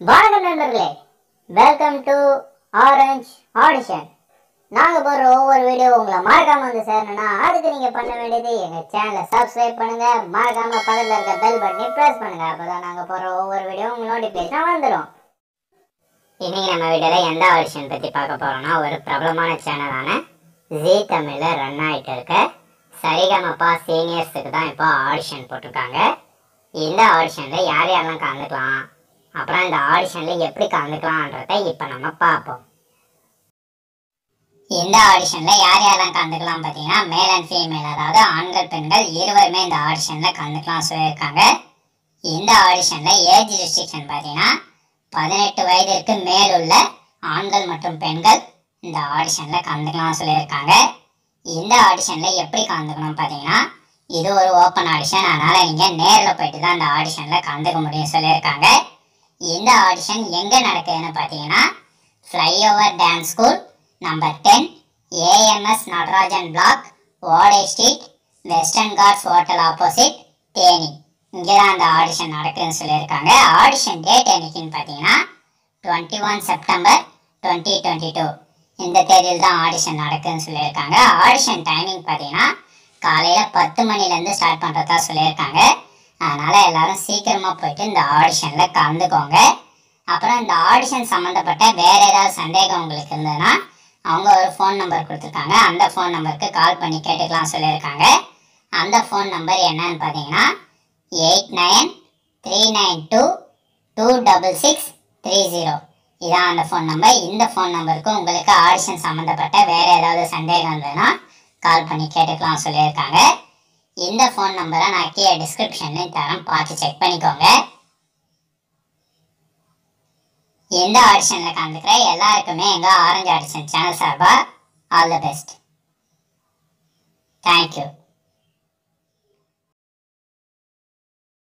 வணக்கம் நண்பர்களே welcome to orange audition நாங்க போடுற ஒவ்வொரு வீடியோ உங்களை மறக்காம வந்து சேரணும்னா அதுக்கு நீங்க பண்ண வேண்டியது எங்க சேனலை சப்ஸ்கிரைப் பண்ணுங்க மறக்காம பக்கத்துல இருக்க பெல் பட்டனை பிரஸ் பண்ணுங்க அப்பதான் நாங்க போடுற ஒவ்வொரு வீடியோ உங்களுக்கு நோட்டிபிகேஷன் வந்துடும் இன்னைக்கு நம்ம வீடியோல எந்த ஆடிஷன் பத்தி பார்க்க போறோம்னா ஒரு பிரபலமான சேனலான ஜி தமிழ்ல ரன் ஆயிட்டு இருக்க சரிகமப்பா சீனியர்ஸுக்கு தான் இப்போ ஆடிஷன் போட்டிருக்காங்க இந்த ஆடிஷன்ல யார் யாரெல்லாம் கலந்துக்கலாம் அப்புறம் இந்த ஆடிஷன்ல எப்படி கலந்துக்கலாம்ன்றத இப்போ நம்ம பார்ப்போம் இந்த ஆடிஷன்ல யார் யாரெல்லாம் கலந்துக்கலாம் பார்த்தீங்கன்னா மேல் அண்ட் ஃபீமேல் அதாவது ஆண்கள் பெண்கள் இருவருமே இந்த ஆடிஷன்ல கலந்துக்கலாம் சொல்லியிருக்காங்க இந்த ஆடிஷன்ல ஏஜ் ரெஸ்ட்ரிக்ஷன் பார்த்தீங்கன்னா பதினெட்டு வயதிற்கு மேலுள்ள ஆண்கள் மற்றும் பெண்கள் இந்த ஆடிஷன்ல கலந்துக்கலாம் சொல்லியிருக்காங்க இந்த ஆடிஷன்ல எப்படி கலந்துக்கணும் பார்த்தீங்கன்னா இது ஒரு ஓப்பன் ஆடிஷன் அதனால நீங்க நேர்ல போயிட்டு தான் இந்த ஆடிஷன்ல கலந்துக்க முடியும் சொல்லியிருக்காங்க இந்த ஆடிஷன் எங்க நடக்குதுன்னு பார்த்தீங்கன்னா flyover dance school number ten AMS Natarajan block ஓடை street Western Ghats hotel opposite Theni இங்கே தான் அந்த ஆடிஷன் நடக்குதுன்னு சொல்லியிருக்காங்க ஆடிஷன் டேட் என்னைக்குன்னு பார்த்தீங்கன்னா twenty one September twenty twenty two இந்த தேதியில் தான் ஆடிஷன் நடக்குதுன்னு சொல்லியிருக்காங்க ஆடிஷன் டைமிங் பார்த்தீங்கன்னா காலையில் பத்து மணிலேருந்து ஸ்டார்ட் பண்ணுறதா சொல்லியிருக்காங்க அதனால் எல்லாரும் சீக்கிரமாக போயிட்டு இந்த ஆடிஷனில் கலந்துக்கோங்க அப்புறம் இந்த ஆடிஷன் சம்மந்தப்பட்ட வேறு ஏதாவது சந்தேகம் உங்களுக்கு இருந்ததுன்னா அவங்க ஒரு ஃபோன் நம்பர் கொடுத்துருக்காங்க அந்த ஃபோன் நம்பருக்கு கால் பண்ணி கேட்டுக்கலாம் சொல்லியிருக்காங்க அந்த ஃபோன் நம்பர் என்னன்னு பார்த்தீங்கன்னா eight nine three nine two two double six three zero இதான் அந்த ஃபோன் நம்பர் இந்த ஃபோன் நம்பருக்கு உங்களுக்கு ஆடிஷன் சம்மந்தப்பட்ட வேறு ஏதாவது சந்தேகம் இருந்ததுன்னா கால் பண்ணி கேட்டுக்கலாம் சொல்லியிருக்காங்க இந்த ஃபோன் நம்பரை நான் கீழே டிஸ்கிரிப்ஷன்லையும் தரேன் பார்த்து செக் பண்ணிக்கோங்க எந்த ஆடிஷனில் கலந்துக்கிற எல்லாருக்குமே எங்கள் ஆரஞ்சு ஆடிஷன் சேனல் சார்பாக ஆல் த பெஸ்ட் தேங்க்யூ